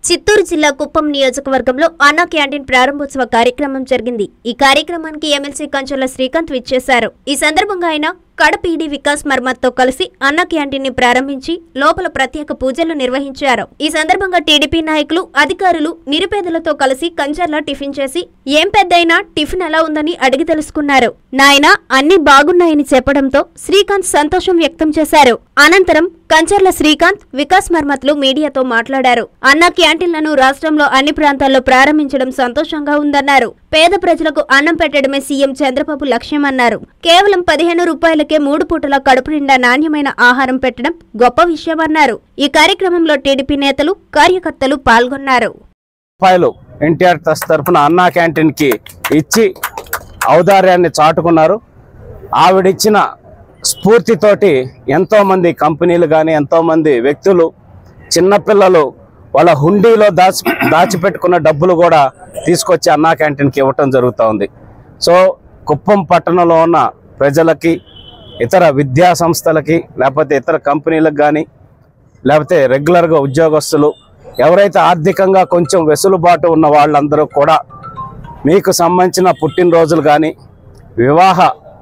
చిత్తూరు జిల్లా కుప్పం నియోజకవర్గంలో అన్నా క్యాంటీన్ ప్రారంభోత్సవ కార్యక్రమం జరిగింది ఈ కార్యక్రమానికి ఎమ్మెల్సీ కంచర్ల శ్రీకాంత్ విచ్చేశారు ఈ సందర్భంగా ఆయన కడప ఈడీ వికాస్ మర్మత్తో కలిసి అన్న క్యాంటీన్ ని ప్రారంభించి లోపల ప్రత్యేక పూజలు నిర్వహించారు ఈ సందర్భంగా టీడీపీ నాయకులు అధికారులు నిరుపేదలతో కలిసి కంచర్ల టిఫిన్ చేసి ఏం పెద్దయినా టిఫిన్ ఎలా ఉందని అడిగి తెలుసుకున్నారు నాయన అన్ని బాగున్నాయని చెప్పడంతో శ్రీకాంత్ సంతోషం వ్యక్తం చేశారు అనంతరం కంచర్ల శ్రీకాంత్ వికాస్ మర్మత్లు మీడియాతో మాట్లాడారు అన్న క్యాంటీన్లను రాష్ట్రంలో అన్ని ప్రాంతాల్లో ప్రారంభించడం సంతోషంగా ఉందన్నారు పేద ప్రజలకు అన్నం పెట్టడమే సీఎం చంద్రబాబు లక్ష్యమన్నారు కేవలం పదిహేను రూపాయలకే మూడు పూటల కడుపు నిండా నాణ్యమైన ఆహారం పెట్టడం గొప్ప విషయమన్నారు ఈ కార్యక్రమంలో టీడీపీ నేతలు కార్యకర్తలు పాల్గొన్నారు రూపాయలు ఎన్టీఆర్ ట్రస్ట్ తరఫున అన్నా క్యాంటీన్ కి ఇచ్చి ఔదార్యాన్ని చాటుకున్నారు ఆవిడిచ్చిన స్ఫూర్తితోటి ఎంతో మంది కంపెనీలు కానీ ఎంతో మంది వ్యక్తులు చిన్నపిల్లలు వాళ్ళ హుండీలో దాచి దాచిపెట్టుకున్న డబ్బులు కూడా తీసుకొచ్చి అన్నా క్యాంటీన్కి ఇవ్వటం జరుగుతూ ఉంది సో కుప్పం పట్టణంలో ఉన్న ప్రజలకి ఇతర విద్యా సంస్థలకి లేకపోతే ఇతర కంపెనీలకు కానీ లేకపోతే రెగ్యులర్గా ఉద్యోగస్తులు ఎవరైతే ఆర్థికంగా కొంచెం వెసులుబాటు ఉన్న వాళ్ళందరూ కూడా మీకు సంబంధించిన పుట్టినరోజులు కానీ వివాహ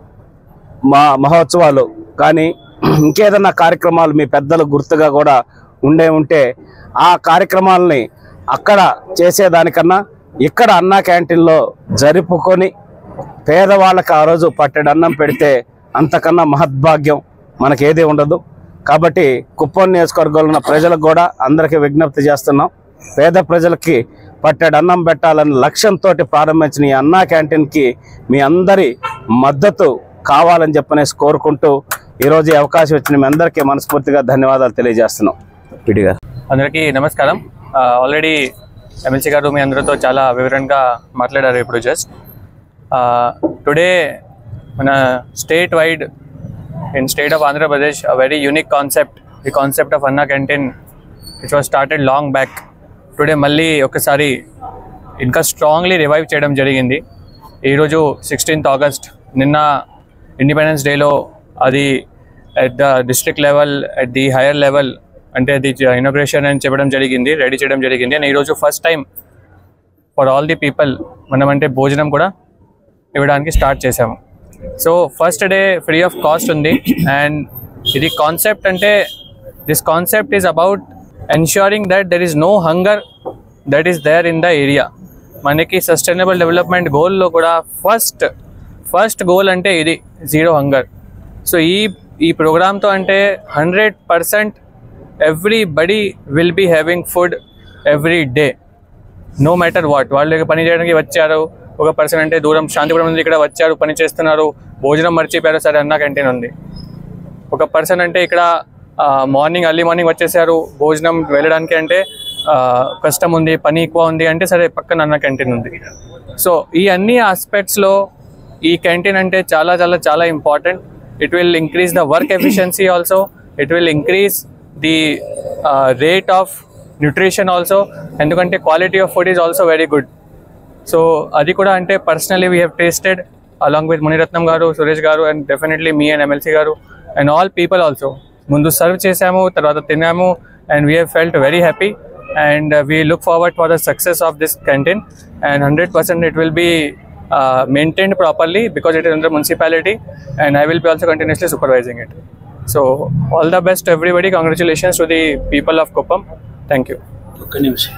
మా మహోత్సవాలు కానీ ఇంకేదన్నా కార్యక్రమాలు మీ పెద్దలు గుర్తుగా కూడా ఉండే ఉంటే ఆ కార్యక్రమాలని అక్కడ చేసేదానికన్నా ఇక్కడ అన్నా క్యాంటీన్లో జరుపుకొని పేదవాళ్ళకి ఆ రోజు పట్టెడు అన్నం పెడితే అంతకన్నా మహద్భాగ్యం మనకేది ఉండదు కాబట్టి కుప్పం నియోజకవర్గంలో ఉన్న ప్రజలకు కూడా అందరికీ విజ్ఞప్తి చేస్తున్నాం పేద ప్రజలకి పట్టెడు అన్నం పెట్టాలన్న లక్ష్యంతో ప్రారంభించిన ఈ అన్నా క్యాంటీన్కి మీ అందరి మద్దతు కావాలని చెప్పనేసి కోరుకుంటూ ఈరోజు ఈ అవకాశం ఇచ్చిన మీ అందరికీ మనస్ఫూర్తిగా ధన్యవాదాలు తెలియజేస్తున్నాం విడిగా అందరికీ నమస్కారం ఆల్రెడీ ఎమ్మెల్సీ గారు మీ అందరితో చాలా వివరంగా మాట్లాడారు ఇప్పుడు జస్ట్ టుడే మన state wide in state of Andhra Pradesh a very unique concept the concept of Anna canteen which was started long back today మళ్ళీ ఒకసారి ఇంకా స్ట్రాంగ్లీ రివైవ్ చేయడం జరిగింది ఈరోజు సిక్స్టీన్త్ ఆగస్ట్ నిన్న ఇండిపెండెన్స్ డేలో అది at the district level at the higher level అంటే అది ఇనాగ్రేషన్ అని చెప్పడం జరిగింది రెడీ చేయడం జరిగింది అండ్ ఈరోజు first time for all the people మనం అంటే భోజనం కూడా ఇవ్వడానికి స్టార్ట్ చేసాము so first day free of cost ఉంది అండ్ ఇది కాన్సెప్ట్ అంటే this concept is about ensuring that there is no hunger that is there in the area మనకి సస్టైనబుల్ డెవలప్మెంట్ గోల్లో కూడా ఫస్ట్ ఫస్ట్ గోల్ అంటే ఇది జీరో హంగర్ సో ఈ ఈ ప్రోగ్రామ్తో అంటే hundred percent everybody will be having food every day no matter what వాళ్ళు పని చేయడానికి వచ్చారు ఒక పర్సన్ అంటే దూరం శాంతిపురం నుంచి ఇక్కడ వచ్చారు పని చేస్తున్నారు భోజనం మర్చిపోయారు సరే అన్న క్యాంటీన్ ఉంది ఒక పర్సన్ అంటే ఇక్కడ మార్నింగ్ అర్లీ మార్నింగ్ వచ్చేసారు భోజనం వెళ్ళడానికి అంటే ఆ, కష్టం ఉంది పని ఎక్కువ ఉంది అంటే సరే పక్కన అన్న క్యాంటీన్ ఉంది సో ఈ అన్ని ఆస్పెక్ట్స్లో ఈ క్యాంటీన్ అంటే చాలా చాలా చాలా important it will increase the work efficiency also it will increase the rate of nutrition also ఎందుకంటే quality of food is also very good so అది కూడా అంటే personally we have tasted along with Munirathnam garu Suresh garu and definitely me and MLC garu and all people also ముందు serve చేసాము తర్వాత తిన్నాము and we have felt very happy and we look forward for the success of this canteen and hundred percent it will be maintained properly because it is under municipality and I will be also continuously supervising it so all the best everybody congratulations to the people of Kuppam thank you ఒక్క నిమిషం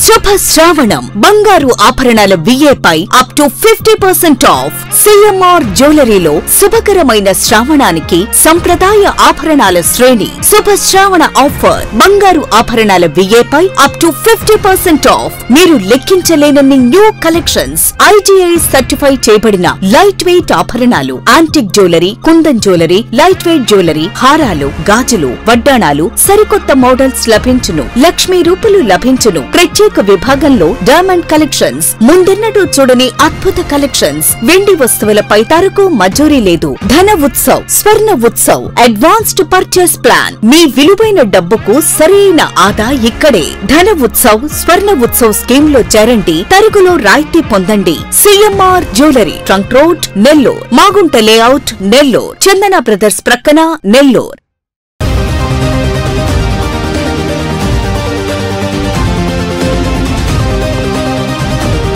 శుభ శ్రావణం బంగారు ఆభరణాల విఏపై up to fifty percent off CMR జ్యువెలరీలో శుభకరమైన శ్రావణానికి సంప్రదాయ ఆభరణాల శ్రేణి శుభ శ్రావణ ఆఫర్ బంగారు ఆభరణాల విఏపై up to fifty percent off మీరు లెక్కించలేనన్ని న్యూ కలెక్షన్స్ ఐటీఐ సర్టిఫై చేయబడిన లైట్ వెయిట్ ఆభరణాలు antique jewellery kundan jewellery light weight jewellery హారాలు గాజులు వడ్డాణాలు సరికొత్త మోడల్స్ లభించును లక్ష్మీ రూపులు లభించును ప్రత్యేక విభాగంలో డైమండ్ కలెక్షన్స్ ముందెన్నడూ చూడని అద్భుత కలెక్షన్స్ వెండి వస్తువులపై తరకు మజూరీ లేదు Dhana Utsav Swarna Utsav advanced purchase plan మీ విలువైన డబ్బుకు సరైన ఆదా ఇక్కడే ధన ఉత్సవ్ స్వర్ణ ఉత్సవ్ స్కీమ్ లో చేరండి తరుగులో రాయితీ పొందండి CMR jewellery trunk road Nellore Magunta layout Nellore Chandana brothers ప్రక్కన నెల్లూర్